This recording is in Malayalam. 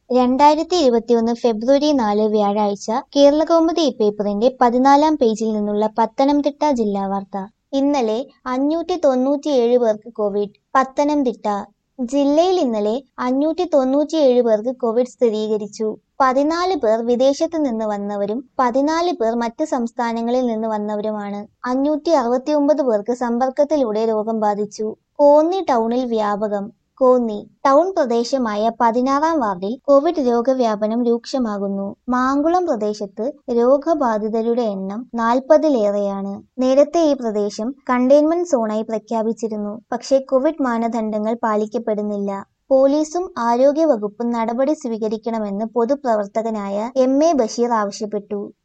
രണ്ടായിരത്തി ഇരുപത്തിയൊന്ന് ഫെബ്രുവരി നാല് വ്യാഴാഴ്ച കേരളകൗമുദി പേപ്പറിന്റെ പതിനാലാം പേജിൽ നിന്നുള്ള പത്തനംതിട്ട ജില്ലാ വാർത്ത ഇന്നലെ അഞ്ഞൂറ്റി തൊണ്ണൂറ്റിയേഴ് പേർക്ക് കോവിഡ് പത്തനംതിട്ട ജില്ലയിൽ ഇന്നലെ അഞ്ഞൂറ്റി തൊണ്ണൂറ്റിയേഴ് പേർക്ക് കോവിഡ് സ്ഥിരീകരിച്ചു പതിനാല് പേർ വിദേശത്ത് നിന്ന് വന്നവരും പതിനാല് പേർ മറ്റ് സംസ്ഥാനങ്ങളിൽ നിന്ന് വന്നവരുമാണ് അഞ്ഞൂറ്റി അറുപത്തിയൊമ്പത് പേർക്ക് സമ്പർക്കത്തിലൂടെ രോഗം ബാധിച്ചു കോന്നി ടൗണിൽ വ്യാപകം കോന്നി ടൗൺ പ്രദേശമായ പതിനാറാം വാർഡിൽ കോവിഡ് രോഗവ്യാപനം രൂക്ഷമാകുന്നു മാങ്കുളം പ്രദേശത്ത് രോഗബാധിതരുടെ എണ്ണം നാൽപ്പതിലേറെയാണ് നേരത്തെ ഈ പ്രദേശം കണ്ടെയ്ൻമെന്റ് സോണായി പ്രഖ്യാപിച്ചിരുന്നു പക്ഷേ കോവിഡ് മാനദണ്ഡങ്ങൾ പാലിക്കപ്പെടുന്നില്ല പോലീസും ആരോഗ്യവകുപ്പും നടപടി സ്വീകരിക്കണമെന്ന് പൊതുപ്രവർത്തകനായ എം എ ബഷീർ ആവശ്യപ്പെട്ടു